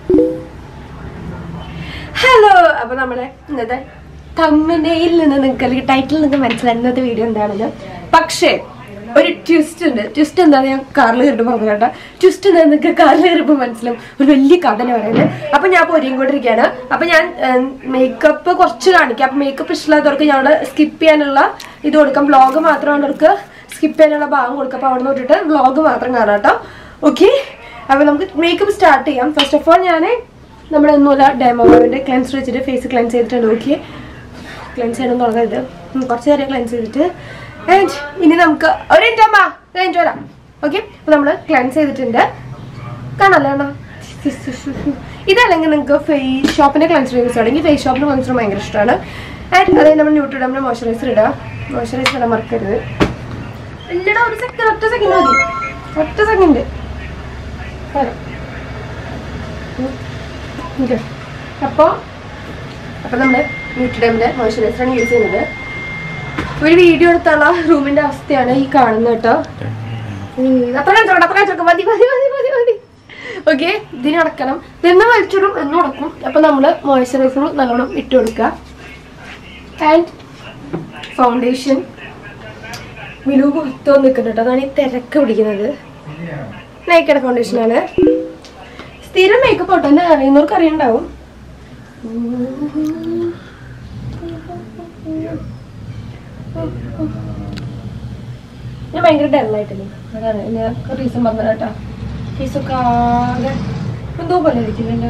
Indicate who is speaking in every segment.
Speaker 1: Hello അപ്പൊ നമ്മുടെ ഇന്നത്തെ തമ്മനയിൽ നിന്ന് നിങ്ങൾക്ക് അല്ലെങ്കിൽ ടൈറ്റിൽ നിങ്ങൾക്ക് മനസ്സിലായി ഇന്നത്തെ വീഡിയോ എന്താണെന്ന് പക്ഷേ ഒരു ട്വിസ്റ്റ് ഉണ്ട് ട്വിസ്റ്റ് എന്താണെന്ന് ഞാൻ കാറിൽ കയറിട്ട് പറഞ്ഞു കേട്ടോ ട്വിസ്റ്റ് എന്താ നിങ്ങൾക്ക് കാറിൽ കയറിയപ്പോൾ മനസ്സിലാവും ഒരു വലിയ കഥന പറയുന്നത് അപ്പൊ ഞാൻ ഇപ്പോൾ ഒരുങ്ങിക്കൊണ്ടിരിക്കുകയാണ് അപ്പൊ ഞാൻ മേക്കപ്പ് കുറച്ച് കാണിക്കാം അപ്പൊ മേക്കപ്പ് ഇഷ്ടമില്ലാത്തവർക്ക് ഞാൻ സ്കിപ്പ് ചെയ്യാനുള്ള ഇത് കൊടുക്കാം വ്ളോഗ് മാത്രമാണ് അവർക്ക് സ്കിപ്പ് ചെയ്യാനുള്ള ഭാഗം കൊടുക്കാം അപ്പൊ അവിടെ നിന്ന് വിട്ടിട്ട് വ്ളോഗ് മാത്രം കാണാം കേട്ടോ ഓക്കെ അപ്പൊ നമുക്ക് മേക്കപ്പ് സ്റ്റാർട്ട് ചെയ്യാം ഫസ്റ്റ് ഓഫ് ഓൾ ഞാൻ നമ്മുടെ ഒന്നുമില്ല ഡെമോവിന്റെ ക്ലെൻസ് വെച്ചിട്ട് ഫേസ് ക്ലെൻസ് ചെയ്തിട്ടുണ്ട് ഓക്കെ ക്ലെൻസ് ചെയ്യണം തുടങ്ങരുത് ഉം, കുറച്ച് നേരം ക്ലെൻസ് ചെയ്തിട്ട് And ഇനി നമുക്ക് ഒരു മിനിറ്റ് അമ്മ കഴിഞ്ഞിട്ട് വരാം ഓക്കെ അപ്പൊ നമ്മൾ ക്ലെൻസ് ചെയ്തിട്ടുണ്ട് കാണാല്ലേ അണ്ണാ? ഇതല്ലെങ്കിൽ നിങ്ങൾക്ക് ഫേസ് ഷോപ്പിന്റെ ക്ലെൻസർ യൂസ് ആണെങ്കിൽ ഫേസ് ഷോപ്പിന്റെ ക്ലെൻസർ ഭയങ്കര ഇഷ്ടമാണ് ആൻഡ് അതായത് നമ്മൾ ന്യൂട്രിഡമിന്റെ മോയ്സ്ചറൈസർ ഇടുക മോയ്സ്ചറൈസർ ഇടാൻ മറക്കരുത് ഇല്ലടാ ഒരു സെക്കൻഡ് ഒറ്റ സെക്കൻഡ് മതി ഒറ്റ സെക്കൻഡ് അപ്പോൾ അപ്പോൾ നമ്മൾ ന്യൂട്രിഡമിന്റെ മോയ്സ്ചറൈസറാണ് യൂസ് ചെയ്യുന്നത് ഒരു വീഡിയോ എടുത്തുള്ള റൂമിന്റെ അവസ്ഥയാണ് ഈ കാണുന്നത് കേട്ടോ ഉം, അത്ര കാണിച്ചോട്ടെ അത്ര കാണിച്ചോട്ടെ മതി മതി മതി മതി മതി ഓക്കെ ഇതിന് അടക്കണം ഇതെന്ന് വലിച്ചിടും എന്നും അടക്കും അപ്പൊ നമ്മള് മോയ്സ്ചറൈസർ നല്ലോണം ഇട്ട് കൊടുക്കുക ആൻഡ് ഫൗണ്ടേഷൻ മിലു പുറത്തോ നിൽക്കുന്നുണ്ട് അതാണ് ഈ തിരക്ക് പിടിക്കുന്നത് നൈക്കയുടെ ഫൗണ്ടേഷനാണ് സ്ഥിരം മേക്കപ്പ് ഔട്ട് തന്നെ അറിയുന്നവർക്ക് അറിയണ്ടാവും ഞാൻ ഭയങ്കര ഡല്ലായിട്ടില്ലേ അതാണ് ഞാൻ റീസൺ പറഞ്ഞത് കേട്ടോ ഫീസൊക്കെ ആകെ എന്തോ പോലെ ഇരിക്കുന്നില്ല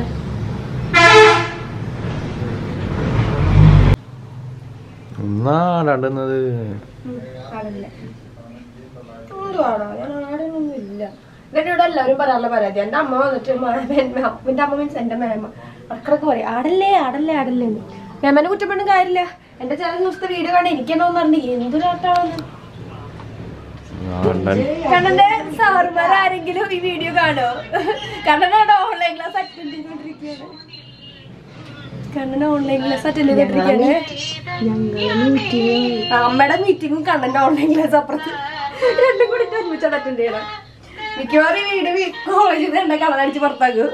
Speaker 2: എന്നാ രണ്ടുന്നത്
Speaker 1: ആടല്ലേ എന്തുവാണോ ഞാൻ ആടൊന്നും ഇല്ല എന്നിട്ട് ഇവിടെ എല്ലാവരും പറയാനുള്ള പരാതി എന്റെ അമ്മ വന്നിട്ട് മ- എൻ- എന്റെ അമ്മ മീൻസ് എന്റെ മേമ അടക്കടക്ക് പറയും ആടല്ലേ ആടല്ലേ ആടല്ലേ എന്ന് മേമനെ കുറ്റപ്പെടുന്ന കാര്യമില്ല എന്റെ ചില ദിവസത്തെ വീഡിയോ കാണാൻ എനിക്കെന്നോ പറഞ്ഞു എന്തൊരാട്ടാണ്
Speaker 2: അണ്ണൻ
Speaker 1: കണ്ണന്റെ സാറുമാർ ആരെങ്കിലും ഈ വീഡിയോ കാണോ കണ്ണനാണ് ഓൺലൈൻ ക്ലാസ് അറ്റൻഡ് ചെയ്തോണ്ടിരിക്കുകയാണ് കണ്ണൻ ഓൺലൈൻ ക്ലാസ് അറ്റൻഡ് ചെയ്തോണ്ടിരിക്കുകയാണ് ആ, അമ്മയുടെ മീറ്റിംഗും കണ്ണന്റെ ഓൺലൈൻ ക്ലാസ് അപ്പുറത്ത് രണ്ടും കൂടി ഒരുമിച്ചാണ് അറ്റൻഡ് ചെയ്യണം മിക്കവാറും ഈ വീഡിയോ കോളേജിൽ നിന്ന് എന്നെ കള്ളനടിച്ച് പുറത്താക്കും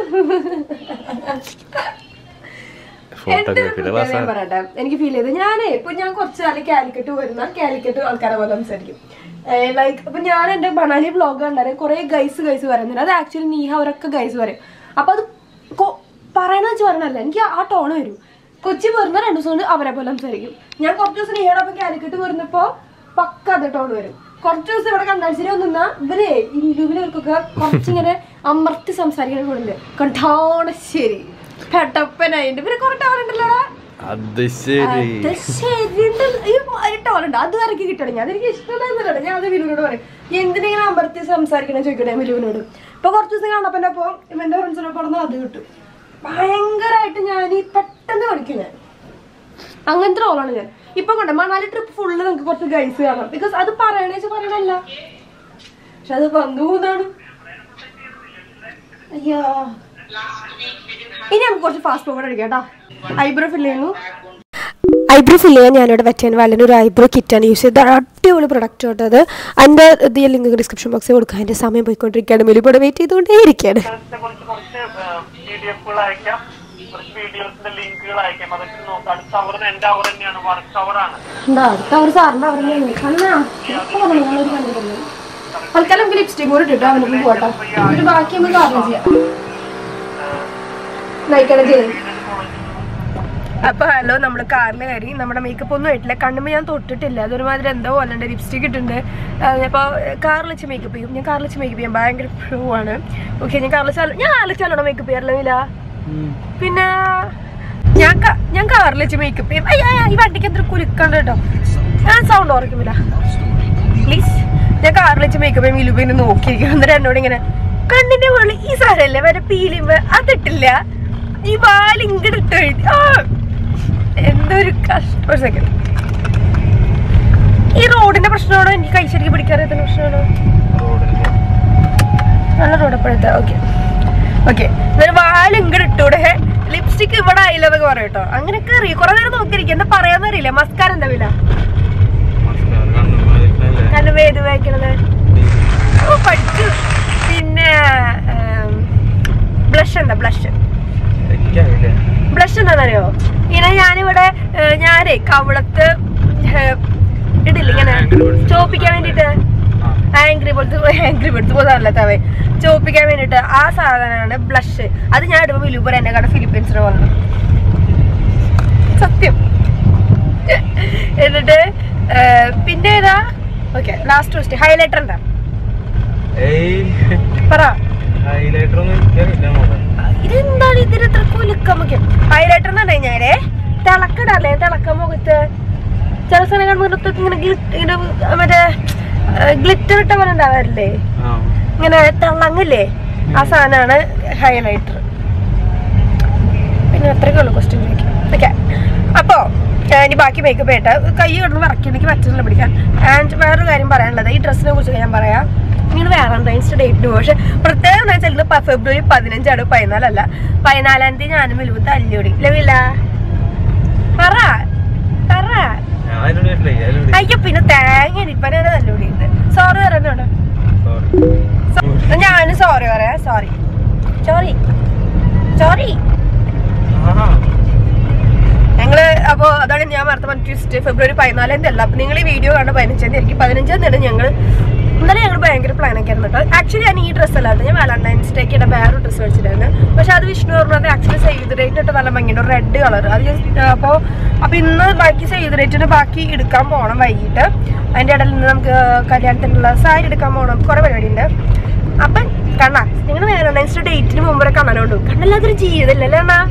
Speaker 2: ഫോട്ടോഗ്രാഫിയുടെ ക്ലാസ്
Speaker 1: ഞാൻ പറയട്ടെ എനിക്ക് ഫീൽ ചെയ്ത് ഞാനേ ഇപ്പൊ ഞാൻ കുറച്ച് നാല് കാലിക്കറ്റ് വരുന്ന കാലിക്കറ്റ് ആൾക്കാരെ പോലെ സംസാരിക്കും ലൈക്ക് ഇപ്പൊ ഞാൻ എന്റെ മണാലി വ്ളോഗ് കണ്ടാലും കുറെ ഗൈസ് ഗൈസ് പറയുന്നുണ്ട് അത് ആക്ച്വലി നീഹ അവരൊക്കെ ഗൈസ് പറയും അപ്പൊ അത് കൊ- പറയണ വെച്ച് പറയണല്ല എനിക്ക് ആ ടോൺ വരും കൊച്ചി വരുന്ന രണ്ടു ദിവസം കൊണ്ട് അവരെ പോലെ സംസാരിക്കും ഞാൻ കുറച്ച് ദിവസം നീഹയോടൊപ്പം കാലിക്കറ്റ് വരുന്നപ്പോ പക്ക അത് ടോൺ വരും കുറച്ച് ദിവസം ഇവിടെ കണ്ടാശ്ശേരി നിന്നാ ഇവരെ ഈ ലുവിലവർക്കൊക്കെ കുറച്ചിങ്ങനെ അമർത്തി സംസാരിക്കാൻ കൂടുന്നുണ്ട് കണ്ടാണശ്ശേരി പെട്ടപ്പനായിട്ട് ഇവര് കുറെ ടോൺ ഉണ്ടല്ലോടാ
Speaker 2: അത് ശരി
Speaker 1: അത് ശരിയുണ്ട്. ഈ ഒരു tone ഉണ്ട്. അത് വരയ്ക്ക് കിട്ടണം ഞാൻ എനിക്ക് ഇഷ്ടമല്ലാന്നല്ലോ ഞാൻ അത് വിനുവിനോട് പറയും എന്തിനെങ്കിലും അമ്പർത്തി സംസാരിക്കണം ചോദിക്കണേ വിനുവിനോട് ഇപ്പൊ കുറച്ച് ദിവസം കാണപ്പോ അപ്പൊ ഇവന്റെ ഫ്രണ്ട്സിനൊപ്പം പറഞ്ഞാൽ അത് കിട്ടും ഭയങ്കരമായിട്ട് ഞാൻ ഈ പെട്ടെന്ന് പഠിക്കും ഞാൻ അങ്ങനത്തെ റോളാണ് ഞാൻ ഇപ്പൊ കൊണ്ട് മണാലി ട്രിപ്പ് ഫുള്ള് നമുക്ക് കുറച്ച് ഗൈസ് കാണാം ബിക്കോസ് അത് പറയണേ വെച്ചാൽ പറയണല്ല പക്ഷെ അത് വന്നു എന്നാണ് അയ്യോ ഇനി നമുക്ക് കുറച്ച് ഫാസ്റ്റ് ഫോർവേഡ് അടിക്കാം കേട്ടോ ഐബ്രോ ഫില്ല് ചെയ്യുന്നു ഐബ്രോ ഫില്ല് ചെയ്യാൻ ഞാനിവിടെ വെറ്റാൻ വാലിൻ്റെ ഒരു ഐബ്രോ കിറ്റാണ് യൂസ് ചെയ്തത് അടിപൊളി പ്രൊഡക്റ്റ് കേട്ടോ അത് അതിൻ്റെ ഇത് ലിങ്ക് ഡിസ്ക്രിപ്ഷൻ ബോക്സിൽ കൊടുക്കാം അതിൻ്റെ സമയം പോയിക്കൊണ്ടിരിക്കുകയാണ് മെലിപ്പോടെ വെയിറ്റ് ചെയ്തുകൊണ്ടേ ഇരിക്കുകയാണ്
Speaker 3: കുറച്ച് കുറച്ച് കുറച്ച് പി ഡി എഫുകൾ അയക്കാം കുറച്ച് വീഡിയോസിന്റെ ലിങ്കുകൾ അയക്കാം അതൊക്കെ നോക്കാം അടുത്ത അവർ എന്റെ അവർ തന്നെയാണ് വർക്ക് അവറാണ്
Speaker 1: എന്താ അടുത്ത അവർ സാറിൻ്റെ അവർ തൽക്കാലം നമുക്ക് ലിപ്സ്റ്റിക് കൂടെ ഇട്ടിട്ട് അവനൊപ്പം പോട്ടോ എന്നിട്ട് ബാക്കി നമുക്ക് കാരണം ചെയ്യാം നയിക്കണം ചെയ്യും അപ്പൊ ഹലോ നമ്മൾ കാറിൽ കയറി നമ്മുടെ മേക്കപ്പ് ഒന്നും ആയിട്ടില്ല കണ്ണുമ്പോൾ ഞാൻ തൊട്ടിട്ടില്ല അതൊരുമാതിരി എന്തോ പോലെ ഉണ്ട് ലിപ്സ്റ്റിക് ഇട്ടുണ്ട് അപ്പോൾ കാറിൽ വെച്ച് മേക്കപ്പ് ചെയ്യും ഞാൻ കാറിൽ വെച്ച് മേക്കപ്പ് ചെയ്യാൻ ഭയങ്കര പ്രോ ആണ് ഓക്കെ ഞാൻ കാറിൽ വെച്ചാൽ ഞാൻ കാറിൽ വെച്ചാലോ മേക്കപ്പ് ചെയ്യാറില്ല പിന്നെ ഞാൻ ക- ഞാൻ കാറിൽ വെച്ച് മേക്കപ്പ് ചെയ്യും അയ്യ അയ്യ, ഈ വണ്ടിക്ക് എത്ര കുലുക്കണ്ട കേട്ടോ ഞാൻ സൗണ്ട് ഓർക്കുന്നില്ല പ്ലീസ് ഞാൻ കാറിൽ വെച്ച് മേക്കപ്പ് ചെയ്യും ഇലുബിന്ന് നോക്കിയിരിക്കും എന്നിട്ട് എന്നോട് ഇങ്ങനെ കണ്ണിന്റെ മുകളിൽ ഈ സാരല്ലേ വരെ പീലിമ്പ് അതിട്ടില്ല ഈ വാല് ഇങ്ങോട്ട് ഇട്ട് എഴുതി ആ എന്തൊരു കഷ്ടം ഒരു സെക്കൻഡ് ഈ റോഡിന്റെ പ്രശ്നമാണോ എനിക്ക് കൈ ശരിക്കും പിടിക്കാറിയതിന്റെ പ്രശ്നമാണോ നല്ല റോഡപ്പോഴത്തെ ഓക്കെ ഓക്കെ എന്നിട്ട് വാല് ഇങ്ങോട്ട് ഇട്ടൂടെ ലിപ്സ്റ്റിക് ഇവിടെ ആയില്ലെന്നൊക്കെ പറയും കേട്ടോ അങ്ങനെയൊക്കെ അറിയാം കുറെ നേരം നോക്കിയിരിക്കും എന്താ പറയാന്ന് അറിയില്ല മസ്കാര എന്താ വില നല്ല വേദ വായിക്കണത് ഓ പഠിച്ചു പിന്നെ ബ്ലഷ് എന്താ ബ്ലഷ് ബ്ലഷ് എന്താണെന്നറിയോ ഇങ്ങനെ ഞാനിവിടെ ഏഹ്, ഞാനേ കവളത്ത് ഏഹ്, ഇടില്ല ഇങ്ങനെ ചോപ്പിക്കാൻ വേണ്ടിട്ട് ആംഗ്രി പോലത്തെ ആംഗ്രി പോലത്തെ പോലല്ല തവേ ചോപ്പിക്കാൻ വേണ്ടിട്ട് ആ സാധനമാണ് ബ്ലഷ് അത് ഞാൻ ഇടുമ്പോ വിലുപർ എന്നെ കണ്ട ഫിലിപ്പീൻസിന് പറഞ്ഞു സത്യം എന്നിട്ട് ഏഹ്, പിന്നെ ഏതാ ഓക്കെ ലാസ്റ്റ് ക്വസ്റ്റ്യൻ ഹൈലൈറ്റർ എന്താ പറ
Speaker 4: ഹൈലൈറ്റർ ഒന്നും എനിക്കറിയില്ല മോളെ
Speaker 1: ഇതെന്താണ് ഇതിന് ഇത്ര കുലുക്കം ഒക്കെ ഹൈലൈറ്റർ എന്ന് പറഞ്ഞു കഴിഞ്ഞാലേ തിളക്കടല്ലേ തിളക്കം മുഖത്ത് ചില സ്ഥലങ്ങൾ മുഖത്തൊക്കെ ഇങ്ങനെ ഗ്ലി- ഇങ്ങനെ മറ്റേ ഗ്ലിറ്റർ ഇട്ട പോലെ ഉണ്ടാവാറില്ലേ
Speaker 4: ആ
Speaker 1: ഇങ്ങനെ തിളങ്ങില്ലേ ആ സാധനമാണ് ഹൈലൈറ്റർ പിന്നെ അത്രയൊക്കെ ഉള്ളു ക്വസ്റ്റ്യൻ ചോദിക്കാം ഓക്കെ അപ്പോ ഞാൻ ഇനി ബാക്കി മേക്കപ്പ് ആയിട്ട് കൈ കിടന്ന് വറക്കി എനിക്ക് പറ്റുന്നില്ല പിടിക്കാൻ ആൻഡ് വേറൊരു കാര്യം പറയാനുള്ളത് ഈ ഡ്രസ്സിനെ കുറിച്ച് ഞാൻ പറയാം നിങ്ങൾ വാലന്റൈൻസ് ഡേറ്റിന് പോകും പക്ഷെ പ്രത്യേകം എന്താ വെച്ചാൽ ഇത് പ- ഫെബ്രുവരി പതിനഞ്ചാണ് പതിനാലല്ല പതിനാലാം തീയതി ഞാനും വിലുവ് തല്ലിയോടി ലവില്ല പറ പറ
Speaker 4: ഞാൻ അതിനോട് കേട്ടില്ല അതിനോട്
Speaker 1: അയ്യോ പിന്നെ തേങ്ങ ഇരിപ്പനാണ് തല്ലിയോടിയത് സോറി പറയുന്നുണ്ടോ
Speaker 4: സോറി
Speaker 1: ഞാനും സോറി പറയാ സോറി സോറി സോറി ഞങ്ങള് അപ്പോ അതാണ് ഞാൻ വാർത്ത പറഞ്ഞ ട്വിസ്റ്റ് ഫെബ്രുവരി പതിനാലാം തീയതി അല്ല അപ്പൊ നിങ്ങൾ ഈ വീഡിയോ കണ്ട പതിനഞ്ചാം തീയതി പതിനഞ്ചാം തീയതി ഞങ്ങൾ ഇന്നലെ ഞങ്ങൾ ഭയങ്കര പ്ലാൻ ഒക്കെ ആയിരുന്നു കേട്ടോ ആക്ച്വലി ഞാൻ ഈ ഡ്രസ്സ് അല്ലാണ്ട് ഞാൻ വാലന്റൈൻസ് ഡേക്ക് ഇടാൻ വേറെ ഡ്രസ്സ് വെച്ചിട്ടായിരുന്നു പക്ഷെ അത് വിഷ്ണു പറഞ്ഞത് ആക്ച്വലി സേവ് റേറ്റ് ഇട്ട് നല്ല ഭംഗിയുണ്ട് റെഡ് കളർ അത് just, ആ, അപ്പോ അപ്പൊ ഇന്ന് ബാക്കി സേവ് റേറ്റിന് ബാക്കി എടുക്കാൻ പോകണം വൈകിട്ട് അതിന്റെ ഇടയിൽ നിന്ന് നമുക്ക് കല്യാണത്തിനുള്ള സാരി എടുക്കാൻ പോകണം കുറെ പരിപാടി ഉണ്ട് അപ്പൊ കണ്ണാ നിങ്ങൾ വാലന്റൈൻസ് ഡേറ്റിന് മുമ്പ് വരെ കണ്ണനോണ്ടു കണ്ണല്ലാത്തൊരു ജീവിതമല്ലേ അണ്ണാ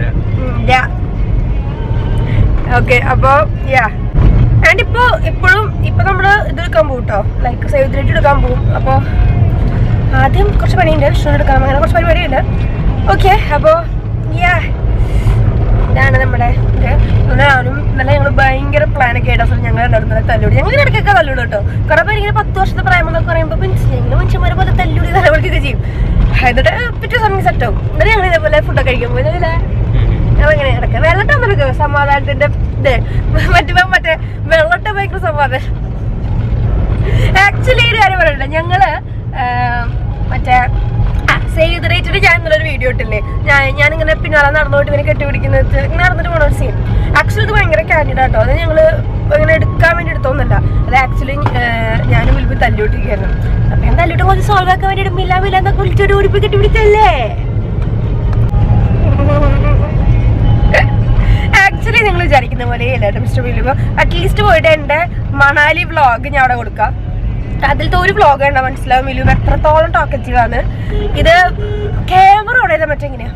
Speaker 1: ഓക്കെ അപ്പൊ യാ ആൻഡ് ഇപ്പൊ ഇപ്പോഴും ഇപ്പൊ നമ്മള് ഇത് എടുക്കാൻ പോകും കേട്ടോ ലൈക്ക് സേവ് ഡേറ്റ് എടുക്കാൻ പോകും അപ്പൊ ആദ്യം കുറച്ച് പണിയുണ്ട് വിഷ്ണു എടുക്കാൻ അങ്ങനെ കുറച്ച് പരിപാടിയുണ്ട് ഓക്കെ അപ്പോ യാ ഇതാണ് നമ്മുടെ ഇത് ഇന്നലെ ഞാനും ഇന്നലെ ഞങ്ങൾ ഭയങ്കര പ്ലാൻ ഒക്കെ ആയിട്ട് അവസരം ഞങ്ങൾ രണ്ടാളും ഇന്നലെ തല്ലൂടി ഞങ്ങൾ ഇടയ്ക്കൊക്കെ തല്ലൂടും കേട്ടോ കുറെ പേര് ഇങ്ങനെ പത്ത് വർഷത്തെ പ്രായം എന്നൊക്കെ പറയുമ്പോൾ ഞങ്ങൾ മനുഷ്യന്മാരെ പോലെ തല്ലൂടി തലവെടുക്കൊക്കെ ചെയ്യും എന്നിട്ട് പിറ്റേ സമയം സെറ്റ് ആവും എന്നിട്ട് ഞങ്ങൾ ഇതേപോലെ ഫുഡൊക്കെ കഴിക്കാൻ പോയി അങ്ങനെ കിടക്കാം വെള്ളട്ടം നിനക്ക് സമാധാനത്തിന്റെ ഇത് മറ്റേ മറ്റേ വെള്ളട്ടം ഭയങ്കര സമാധാനം ആക്ച്വലി ഒരു കാര്യം പറയണ്ട ഞങ്ങള് ആ, മറ്റേ സേവ് റേറ്റിന് ഞാൻ ഇന്നലെ ഒരു വീഡിയോ ഇട്ടില്ലേ ഞാൻ ഞാനിങ്ങനെ പിന്നാലെ നടന്നോട്ട് ഇവനെ കെട്ടിപ്പിടിക്കുന്നത് ഇങ്ങനെ നടന്നിട്ട് പോണ ഒരു സീൻ ആക്ച്വലി ഇത് ഭയങ്കര കാൻഡിഡ് ആട്ടോ അത് ഞങ്ങള് ഇങ്ങനെ എടുക്കാൻ വേണ്ടി എടുത്തോന്നല്ല അത് ആക്ച്വലി ഞാനും വിളിപ്പ് തല്ലിയോട്ടിരിക്കുന്നു അപ്പൊ ഞാൻ തല്ലിട്ട് കുറച്ച് സോൾവ് ആക്കാൻ വേണ്ടി മില്ല മില്ല എന്നൊക്കെ വിളിച്ചൊരു ഉടുപ്പ് കെട്ടിപ്പിടിച്ചല്ലേ ആക്ച്വലി നിങ്ങൾ വിചാരിക്കുന്ന പോലെ അല്ല മിസ്റ്റർ വിലുവോ അറ്റ്ലീസ്റ്റ് പോയിട്ട് എന്റെ മണാലി വ്ളോഗ് ഞാൻ അവിടെ കൊടുക്കാം അതിലത്തെ ഒരു വ്ളോഗ് കണ്ടാ മനസ്സിലാവും വിലു എത്രത്തോളം ടോക്കറ്റീവ് ആണ് ഇത് ക്യാമറ ഉടയത് മറ്റെങ്ങനെയാ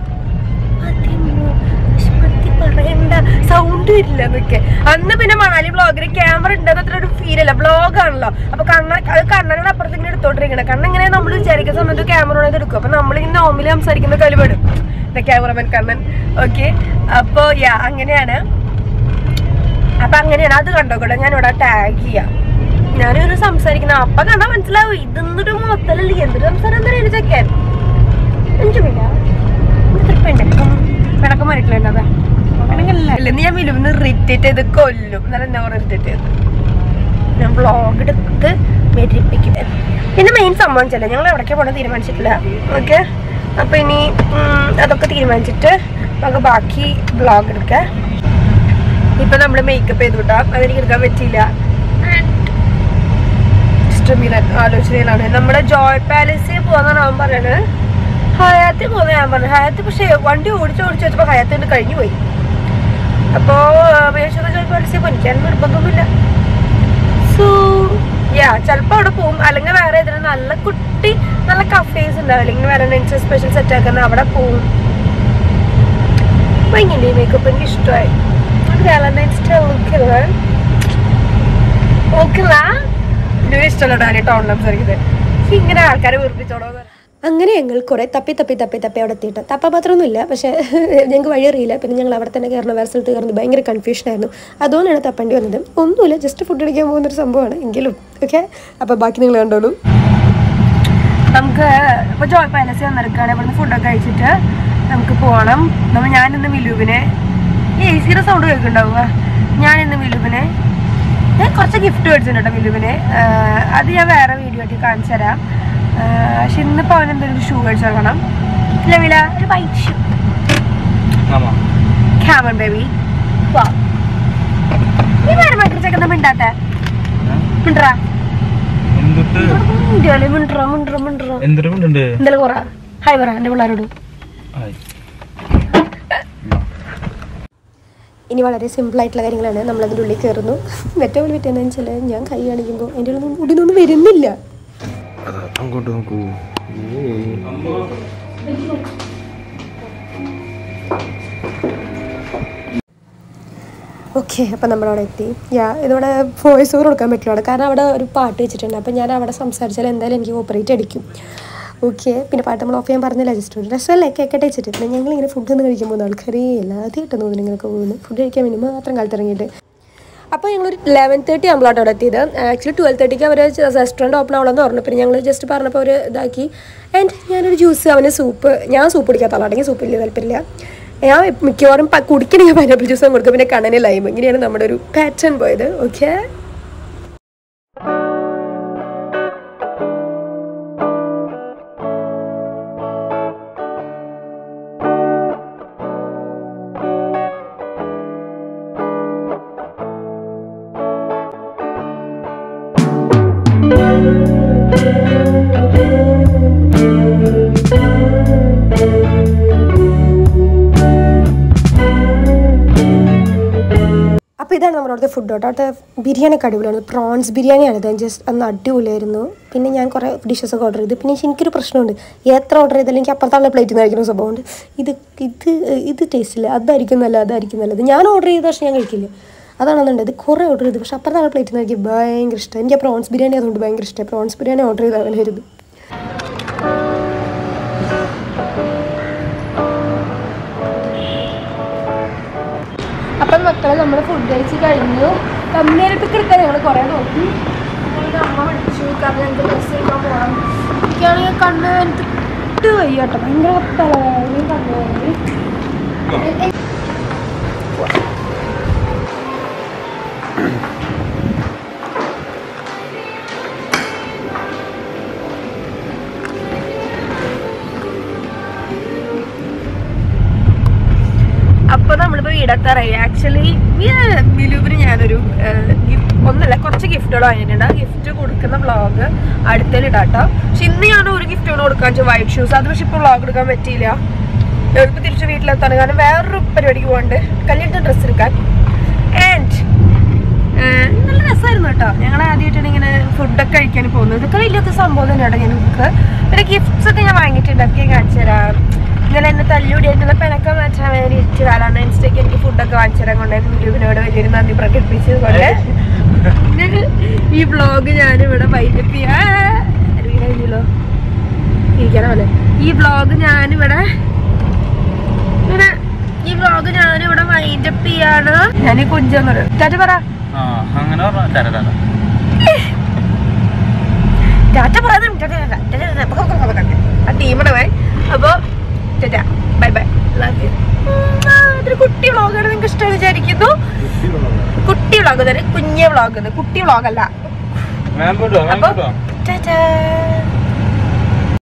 Speaker 1: പറയണ്ട സൗണ്ട് വരില്ല എന്നൊക്കെ അന്ന് പിന്നെ മണാലി വ്ളോഗിൽ ക്യാമറ ഉണ്ടെന്ന് അത്ര ഒരു ഫീൽ അല്ല വ്ളോഗ് ആണല്ലോ അപ്പൊ കണ്ണ അത് കണ്ണനാണ് അപ്പുറത്ത് ഇങ്ങനെ എടുത്തോണ്ടിരിക്കണേ കണ്ണ ഇങ്ങനെ നമ്മൾ വിചാരിക്കുന്ന സമയത്ത് ക്യാമറ ഉള്ളത് എടുക്കും അപ്പൊ നമ്മളിങ്ങനെ നോർമലി സംസാരിക്കുന്ന കലുപെടും ക്യാമറമാൻ കണ്ണൻ ഓക്കെ അപ്പൊ യാ അങ്ങനെയാണ് അപ്പൊ അങ്ങനെയാണ് അത് കണ്ടോ കൂടെ ഞാൻ ഇവിടെ ടാഗ് ചെയ്യാം ഞാനൊരു സംസാരിക്കുന്ന അപ്പൊ കണ്ടാ മനസ്സിലാവും ഇതൊന്നൊരു മൊത്തലല്ലേ എന്തൊരു സംസാരം എന്താ ചെക്കൻ അഞ്ചുമില്ല പിണക്കം മരിക്കലുണ്ടത് ഇല്ലെന്ന് ഞാൻ വിലുവിന്ന് ഇറിറ്റേറ്റ് ചെയ്ത് കൊല്ലും എന്നാലും എന്താ പറയുക ഇറിറ്റേറ്റ് ചെയ്ത് ഞാൻ വ്ളോഗ് എടുത്ത് വരിപ്പിക്കും പിന്നെ മെയിൻ സംഭവം ചെല്ലേ ഞങ്ങൾ എവിടേക്കാ പോകണം തീരുമാനിച്ചിട്ടില്ല ഓക്കെ അപ്പൊ ഇനി ഉം, അതൊക്കെ തീരുമാനിച്ചിട്ട് നമുക്ക് ബാക്കി വ്ളോഗ് എടുക്കാം ഇപ്പൊ നമ്മള് മേക്കപ്പ് ചെയ്തു വിട്ടാ അതെനിക്ക് എടുക്കാൻ പറ്റിയില്ല ഇഷ്ടമില്ലാൻ ആലോചനയിലാണ് നമ്മുടെ ജോയ് പാലസിൽ പോകാന്നാണ് അവൻ പറയണത് ഹയാത്തിൽ പോകുന്ന ഞാൻ പറഞ്ഞു ഹയാത്തിൽ പക്ഷേ വണ്ടി ഓടിച്ച് ഓടിച്ച് വെച്ചപ്പോ ഹയാത്തിൽ കഴിഞ്ഞു പോയി അപ്പോ മേശ്വര ജോയ് പാലസിൽ പോകും എനിക്ക് അതിന് നിർബന്ധമൊന്നുമില്ല സോ യാ ചിലപ്പോ അവിടെ പോകും അല്ലെങ്കിൽ വേറെ ഏതെങ്കിലും നല്ല കുട്ടി നല്ല കഫേസ് ഉണ്ടാവും അല്ലെങ്കിൽ വാലന്റൈൻസ് സ്പെഷ്യൽ സെറ്റ് ആക്കുന്ന അവിടെ പോകും ഭയങ്കര മേക്കപ്പ് എനിക്ക് ഇഷ്ടമായി വാലന്റൈൻസ് ഡേ ലുക്ക് ഓക്കെല്ല ഇതിന് ഇഷ്ടമല്ല ഞാൻ ടൗണിൽ സംസാരിക്കുന്നത് ഇങ്ങനെ ആൾക്കാരെ വീർപ്പിച്ചോടോ
Speaker 5: അങ്ങനെ ഞങ്ങൾ കുറേ തപ്പി തപ്പി തപ്പി തപ്പി അവിടെ എത്തിയിട്ട് തപ്പാൻ മാത്രമൊന്നുമില്ല പക്ഷേ ഞങ്ങൾക്ക് വഴി അറിയില്ല പിന്നെ ഞങ്ങൾ അവിടെ തന്നെ കയറണം വേറെ സ്ഥലത്ത് കയറുന്നത് ഭയങ്കര കൺഫ്യൂഷനായിരുന്നു അതുകൊണ്ടാണ് തപ്പേണ്ടി വന്നത് ഒന്നുമില്ല ജസ്റ്റ് ഫുഡ് അടിക്കാൻ പോകുന്നൊരു സംഭവമാണ് എങ്കിലും ഓക്കെ അപ്പോൾ ബാക്കി നിങ്ങൾ കണ്ടോളൂ
Speaker 1: നമുക്ക് ഇപ്പൊ ജോയ് പാലസ് വന്നിരിക്കുകയാണ് ഇവിടുന്ന് ഫുഡൊക്കെ കഴിച്ചിട്ട് നമുക്ക് പോകണം നമ്മൾ ഞാനിന്ന് വിലുവിനെ ഈ എ സിയുടെ സൗണ്ട് കേൾക്കുന്നുണ്ടാവുക ഞാനിന്ന് വിലുവിനെ ഞാൻ കുറച്ച് ഗിഫ്റ്റ് മേടിച്ചിട്ടുണ്ട് കേട്ടോ വിലുവിന് ആഹ് അത് ഞാൻ വേറെ വീഡിയോ ആയിട്ട് കാണിച്ചു തരാം ആഹ് പക്ഷെ ഇന്നിപ്പോൾ അവൻ എന്തെങ്കിലും ഷൂ മേടിച്ചു വെക്കണം ഇല്ല വില ഒരു വൈറ്റ് ഷൂ രാമൻ ബേബി വാ നീ വേറെ മൈക്രോച്ചൊക്കെ മിണ്ടാത്ത മിണ്ടാ
Speaker 4: എന്തുട്ട്
Speaker 1: മിണ്ടിയാലേ മിണ്ടറ മിണ്ടറ മിണ്ടറ
Speaker 4: എന്തൊരു ഉണ്ട്
Speaker 1: എന്തായാലും കുറ ഹായ് പറ എന്റെ പിള്ളേരോട്
Speaker 5: ഇനി വളരെ സിമ്പിൾ ആയിട്ടുള്ള കാര്യങ്ങളാണ് നമ്മൾ അതിൻ്റെ ഉള്ളിൽ കയറുന്നു ഏറ്റവും വലിയ പറ്റുന്നതെന്ന് വെച്ചാൽ ഞാൻ കൈ കാണിക്കുമ്പോൾ എൻ്റെ ഉള്ളിൽ നിന്ന് മുടിനൊന്നും വരുന്നില്ല
Speaker 2: അതാ അങ്ങോട്ട് നോക്കൂ ഏയ്.
Speaker 5: ഓക്കെ അപ്പം നമ്മളവിടെ എത്തി യാ ഇതിവിടെ വോയിസ് ഓവർ കൊടുക്കാൻ പറ്റില്ല അവിടെ കാരണം അവിടെ ഒരു പാട്ട് വെച്ചിട്ടുണ്ട് അപ്പം ഞാൻ അവിടെ സംസാരിച്ചാൽ എന്തായാലും എനിക്ക് ഓപ്പറേറ്റ് അടിക്കും ഓക്കെ പിന്നെ പാട്ട് നമ്മൾ ഓഫ് ചെയ്യാൻ പറഞ്ഞില്ല ജസ്റ്റ് ഒരു രസമല്ലേ കേൾക്കട്ടെ വെച്ചിട്ട് പിന്നെ ഞങ്ങളിങ്ങനെ ഫുഡ് ഒന്ന് കഴിക്കുമ്പോൾ ആൾക്കാരേ ആദ്യമായിട്ട് തോന്നുന്നു ഇങ്ങനെയൊക്കെ പോകുന്നു ഫുഡ് കഴിക്കാൻ വേണ്ടി മാത്രം കാലത്തിറങ്ങിയിട്ട് അപ്പോൾ ഞങ്ങളൊരു ലെവൻ തേർട്ടി ആകുമ്പോഴാണ് അവിടെ എത്തിയത് ആക്ച്വലി ട്വൽവ് തേർട്ടിക്ക് അവർ റെസ്റ്റോറൻറ്റ് ഓപ്പൺ ആവണമെന്ന് പറഞ്ഞു പിന്നെ ഞങ്ങൾ ജസ്റ്റ് പറഞ്ഞപ്പോൾ അവർ ഇതാക്കി ആൻഡ് ഞാനൊരു ജ്യൂസ് അവന് സൂപ്പ് ഞാൻ സൂപ്പ് കുടിക്കാത്ത ആളാണെങ്കിൽ സൂപ്പ് വലിയ താല്പര്യമില്ല ഞാൻ മിക്കവാറും പ- കുടിക്കണമെങ്കിൽ പൈനാപ്പിൾ ജ്യൂസും കൊടുക്കും പിന്നെ കണ്ണന് ലൈം ഇങ്ങനെയാണ് നമ്മുടെ ഒരു പാറ്റേൺ പോയത് ഓക്കെ അപ്പോൾ ഇതാണ് നമ്മുടെ അവിടുത്തെ ഫുഡ് കേട്ടോ അവിടുത്തെ ബിരിയാണി ഒക്കെ അടിപൊളിയാണ് പ്രോൺസ് ബിരിയാണിയാണ് ഇത് ജസ്റ്റ് അന്ന് അടിപൊളിയായിരുന്നു പിന്നെ ഞാൻ കുറേ ഡിഷസ് ഒക്കെ ഓർഡർ ചെയ്തു പിന്നെ എനിക്കൊരു പ്രശ്നമുണ്ട് എത്ര ഓർഡർ ചെയ്താലും എനിക്ക് അപ്പുറത്തുള്ള പ്ലേറ്റിൽ നിന്ന് കഴിക്കുന്ന സ്വഭാവമുണ്ട് ഇത് ഇത് ഇത് ടേസ്റ്റില്ല അതായിരിക്കും നല്ലത് അതായിരിക്കും നല്ലത് ഞാൻ ഓർഡർ ചെയ്ത പക്ഷേ ഞാൻ കഴിക്കില്ല അതാണെന്നുണ്ട് ഇത് കുറേ ഓർഡർ ചെയ്തു പക്ഷെ അപ്പുറത്തുള്ള പ്ലേറ്റിൽ നിന്ന് എനിക്ക് ഭയങ്കര ഇഷ്ടം എനിക്ക് പ്രോൺസ് ബിരിയാണി അതുകൊണ്ട് ഭയങ്കര ഇഷ്ടമായി പ്രോൺസ് ബിരിയാണി ഓർഡർ ചെയ്ത് അവനായിരുന്നു
Speaker 1: അപ്പം മക്കളെ നമ്മൾ ഫുഡ് കഴിച്ച് കഴിഞ്ഞു തമ്മേലിട്ട് എടുക്കാൻ ഞങ്ങൾ കുറേ നോക്കി ഞങ്ങളുടെ അമ്മ വിളിച്ചു കാരണം ഞങ്ങൾക്ക് ഡ്രസ്സ് എടുക്കാൻ പോകണം എനിക്കാണെങ്കിൽ കണ്ണ് ഇട്ട് വയ്യ കേട്ടോ ഭയങ്കര തലവേദനയും കണ്ണുവേദനയും അപ്പൊ നമ്മളിപ്പോ വീടെത്താറായി ആക്ച്വലി മിലുവിന് ഞാനൊരു ഗിഫ്റ്റ് ഒന്നല്ല കുറച്ച് ഗിഫ്റ്റുകൾ വാങ്ങിയിട്ടുണ്ട് ആ ഗിഫ്റ്റ് കൊടുക്കുന്ന വ്ളോഗ് അടുത്തലിടാട്ടോ പക്ഷെ ഇന്ന് ഞാൻ ഒരു ഗിഫ്റ്റ് കൊടുക്കാൻ വെച്ചാൽ വൈറ്റ് ഷൂസ് അത് പക്ഷെ ഇപ്പൊ വ്ളോഗ് എടുക്കാൻ പറ്റിയില്ല ഇപ്പൊ തിരിച്ച് വീട്ടിലെത്താണ് കാരണം വേറൊരു പരിപാടിക്ക് പോകണ്ട് കല്യാണത്തിന് ഡ്രസ്സ് എടുക്കാൻ ആൻഡ് നല്ല രസമായിരുന്നു കേട്ടോ ഞങ്ങൾ ആദ്യമായിട്ടാണ് ഇങ്ങനെ ഫുഡൊക്കെ കഴിക്കാൻ പോകുന്നത് ഇതൊക്കെ വലിയൊരു സംഭവം തന്നെയാണ് ഞങ്ങൾക്ക് പിന്നെ ഗിഫ്റ്റ്സ് ഒക്കെ ഞാൻ വാങ്ങിയിട്ടുണ്ട് ഒക്കെ കാണിച്ചു തരാം ഇന്നലെ എന്നെ തല്ലുകൂടിയായിട്ടുള്ള പെനക്കം മാറ്റാൻ വേണ്ടി ഇരിച്ചതാണ് ഇൻസ്റ്റയ്ക്ക് എനിക്ക് ഫുഡൊക്കെ വാങ്ങിച്ചു തരാൻ കൊണ്ടായിരുന്നു യൂട്യൂബിനോട് വലിയൊരു നന്ദി പ്രകടിപ്പിച്ചത് കൊണ്ട് പിന്നെ ഈ വ്ളോഗ് ഞാനിവിടെ വൈൻഡപ്പ് ചെയ്യാ കഴിഞ്ഞല്ലോ ഇരിക്കാനോ അല്ലേ ഈ വ്ളോഗ് ഞാനിവിടെ ഇങ്ങനെ ഈ വ്ളോഗ് ഞാനിവിടെ വൈൻഡപ്പ് ചെയ്യാണ് ഞാൻ ഈ കുഞ്ചെന്നത് ചാറ്റ പറ
Speaker 4: ആ അങ്ങനെ പറഞ്ഞ തരാം തരാം
Speaker 1: ടാറ്റ പറയാം ടാറ്റ ടാറ്റ ടാറ്റ ടാറ്റ പൊക്ക പൊക്ക പൊക്ക ടാറ്റ. ആ ടീമിടെ പോയി അപ്പോ tata bye bye love you ഇതൊരു കുട്ടി വ്ളോഗാണ് നിങ്ങൾക്ക് ഇഷ്ടം വിചാരിക്കുന്നു കുട്ടി വ്ളോഗ് തന്നെ കുഞ്ഞ് വ്ളോഗ് കുട്ടി വ്ളോഗ് അല്ല
Speaker 4: മാം പോട്ടോ മാം
Speaker 1: അപ്പൊ
Speaker 4: പോട്ടോ
Speaker 1: ടാറ്റ